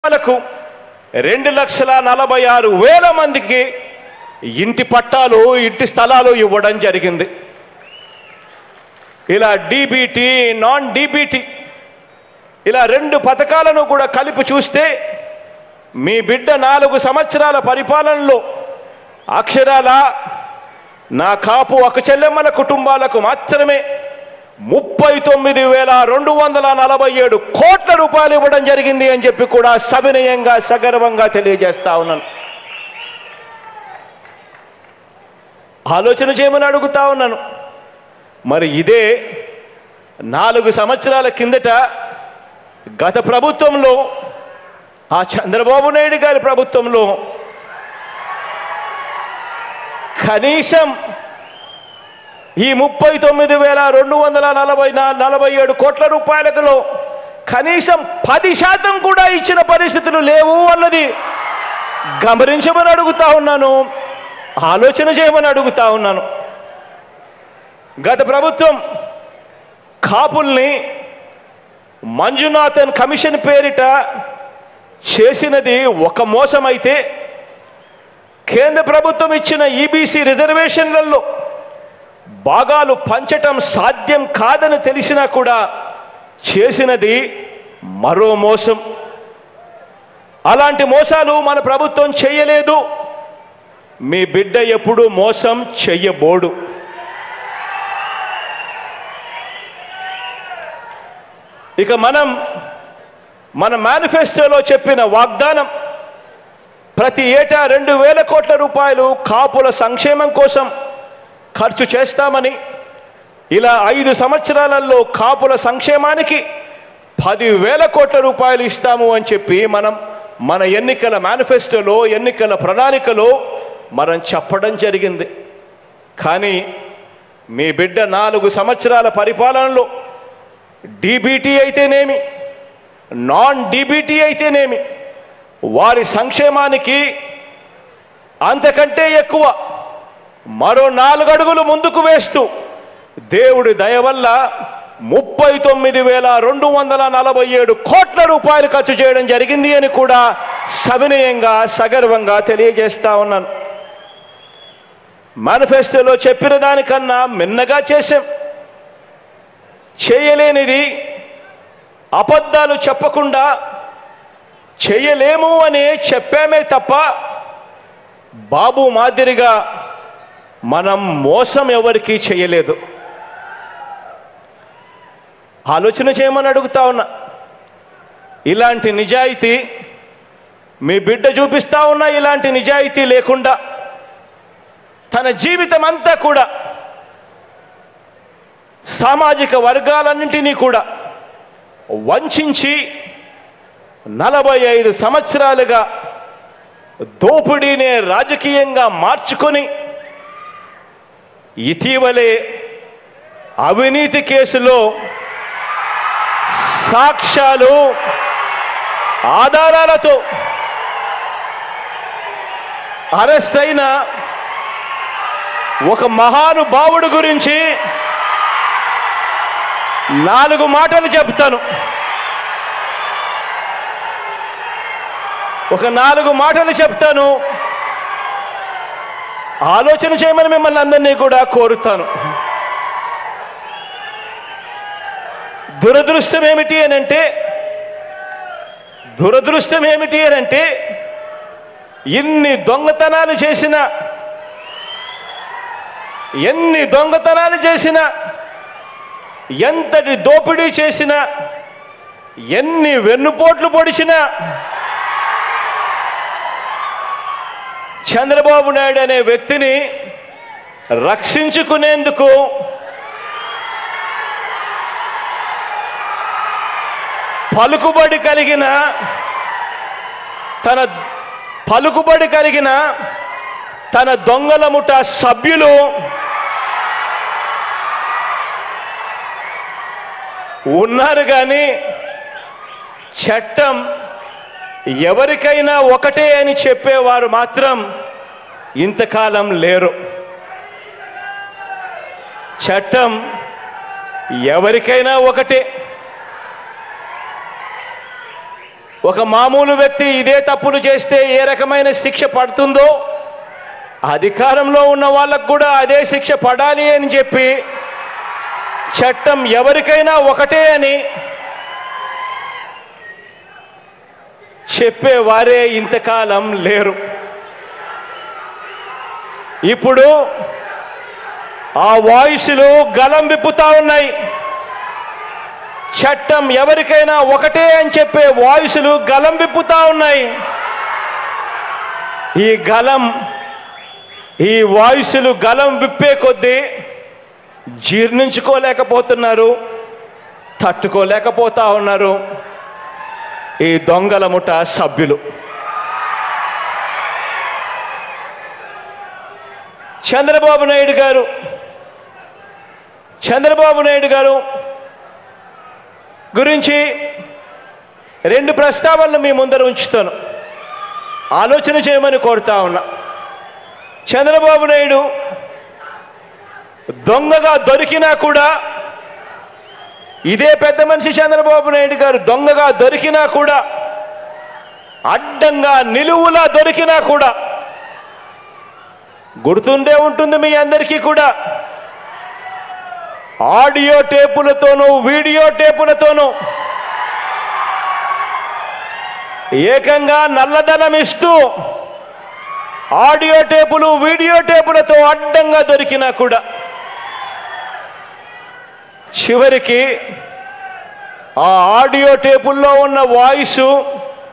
కుటుంబాలకు రెండు లక్షల నలభై ఆరు వేల మందికి ఇంటి పట్టాలు ఇంటి స్థలాలు ఇవ్వడం జరిగింది ఇలా డీబీటీ నాన్ డీబీటీ ఇలా రెండు పథకాలను కూడా కలిపి చూస్తే మీ బిడ్డ నాలుగు సంవత్సరాల పరిపాలనలో అక్షరాల నా కాపు ఒక చెల్లెమ్మల కుటుంబాలకు మాత్రమే ముప్పై తొమ్మిది వేల రెండు వందల నలభై ఏడు కోట్ల రూపాయలు ఇవ్వడం జరిగింది అని చెప్పి కూడా సవినయంగా సగర్వంగా తెలియజేస్తా ఉన్నాను ఆలోచన చేయమని అడుగుతా ఉన్నాను మరి ఇదే నాలుగు సంవత్సరాల కిందట గత ప్రభుత్వంలో ఆ చంద్రబాబు నాయుడు గారి ప్రభుత్వంలో కనీసం ఈ ముప్పై తొమ్మిది వేల రెండు వందల నలభై నా- నలభై ఏడు కోట్ల రూపాయలలో కనీసం పది శాతం కూడా ఇచ్చిన పరిస్థితులు లేవు అన్నది గమనించమని అడుగుతా ఉన్నాను ఆలోచన చేయమని అడుగుతా ఉన్నాను గత ప్రభుత్వం కాపుల్ని మంజునాథన్ కమిషన్ పేరిట చేసినది ఒక మోసమైతే కేంద్ర ప్రభుత్వం ఇచ్చిన ఈబీసీ రిజర్వేషన్లలో భాగాలు పంచటం సాధ్యం కాదని తెలిసినా కూడా చేసినది మరో మోసం అలాంటి మోసాలు మన ప్రభుత్వం చేయలేదు మీ బిడ్డ ఎప్పుడు మోసం చెయ్యబోడు ఇక మనం మన మేనిఫెస్టోలో చెప్పిన వాగ్దానం ప్రతి ఏటా రెండు వేల కోట్ల రూపాయలు కాపుల సంక్షేమం కోసం ఖర్చు చేస్తామని ఇలా ఐదు సంవత్సరాలలో కాపుల సంక్షేమానికి పదివేల కోట్ల రూపాయలు ఇస్తాము అని చెప్పి మనం మన ఎన్నికల మేనిఫెస్టోలో ఎన్నికల ప్రణాళికలో మనం చెప్పడం జరిగింది కానీ మీ బిడ్డ నాలుగు సంవత్సరాల పరిపాలనలో డీబీటీ అయితేనేమి నాన్ డీబీటీ అయితేనేమి వారి సంక్షేమానికి అంతకంటే ఎక్కువ మరో నాలుగు అడుగులు ముందుకు వేస్తూ దేవుడి దయ వల్ల ముప్పై తొమ్మిది వేల రెండు వందల నలభై ఏడు కోట్ల రూపాయలు ఖర్చు చేయడం జరిగింది అని కూడా సవినయంగా సగర్వంగా తెలియజేస్తా ఉన్నాను మేనిఫెస్టోలో చెప్పిన దానికన్నా మిన్నగా చేశాం చేయలేనిది అబద్ధాలు చెప్పకుండా చేయలేము అని చెప్పామే తప్ప బాబు మాదిరిగా మనం మోసం ఎవరికీ చేయలేదు ఆలోచన చేయమని అడుగుతా ఉన్నా ఇలాంటి నిజాయితీ మీ బిడ్డ చూపిస్తా ఉన్నా ఇలాంటి నిజాయితీ లేకుండా తన జీవితం అంతా కూడా సామాజిక వర్గాలన్నింటినీ కూడా వంచి నలభై ఐదు సంవత్సరాలుగా దోపిడీనే రాజకీయంగా మార్చుకొని ఇటీవలే అవినీతి కేసులో సాక్ష్యాలు ఆధారాలతో అరెస్ట్ అయిన ఒక మహానుభావుడు గురించి నాలుగు మాటలు చెప్తాను ఒక నాలుగు మాటలు చెప్తాను ఆలోచన చేయమని మిమ్మల్ని అందరినీ కూడా కోరుతాను దురదృష్టం ఏమిటి అని అంటే దురదృష్టం ఏమిటి అని అంటే ఇన్ని దొంగతనాలు చేసిన ఎన్ని దొంగతనాలు చేసినా ఎంతటి దోపిడీ చేసినా ఎన్ని వెన్నుపోట్లు పొడిచినా చంద్రబాబు నాయుడు అనే వ్యక్తిని రక్షించుకునేందుకు పలుకుబడి కలిగిన తన పలుకుబడి కలిగిన తన దొంగల ముఠ సభ్యులు ఉన్నారు కానీ చట్టం ఎవరికైనా ఒకటే అని చెప్పేవారు మాత్రం ఇంతకాలం లేరు చట్టం ఎవరికైనా ఒకటే ఒక మామూలు వ్యక్తి ఇదే తప్పులు చేస్తే ఏ రకమైన శిక్ష పడుతుందో అధికారంలో ఉన్న వాళ్ళకు కూడా అదే శిక్ష పడాలి అని చెప్పి చట్టం ఎవరికైనా ఒకటే అని చెప్పేవారే ఇంతకాలం లేరు ఇప్పుడు ఆ వాయిస్లు గలం విప్పుతా ఉన్నాయి చట్టం ఎవరికైనా ఒకటే అని చెప్పే వాయిస్లు గలం విప్పుతా ఉన్నాయి ఈ గలం ఈ వాయిస్లు గలం విప్పే కొద్దీ జీర్ణించుకోలేకపోతున్నారు తట్టుకోలేకపోతా ఉన్నారు ఈ దొంగల ముఠ సభ్యులు చంద్రబాబు నాయుడు గారు చంద్రబాబు నాయుడు గారు గురించి రెండు ప్రస్తావనలు మీ ముందర ఉంచుతాను ఆలోచన చేయమని కోరుతా ఉన్నా చంద్రబాబు నాయుడు దొంగగా దొరికినా కూడా ఇదే పెద్ద మనిషి చంద్రబాబు నాయుడు గారు దొంగగా దొరికినా కూడా అడ్డంగా నిలువులా దొరికినా కూడా గుర్తుండే ఉంటుంది మీ అందరికీ కూడా ఆడియో టేపులతోనూ వీడియో టేపులతోనూ ఏకంగా నల్లధనం ఇస్తూ ఆడియో టేపులు వీడియో టేపులతో అడ్డంగా దొరికినా కూడా చివరికి ఆ ఆడియో టేపుల్లో ఉన్న వాయిస్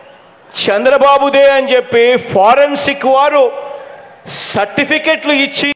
చంద్రబాబుదే అని చెప్పి ఫారెన్సిక్ వారు సర్టిఫికెట్లు ఇచ్చి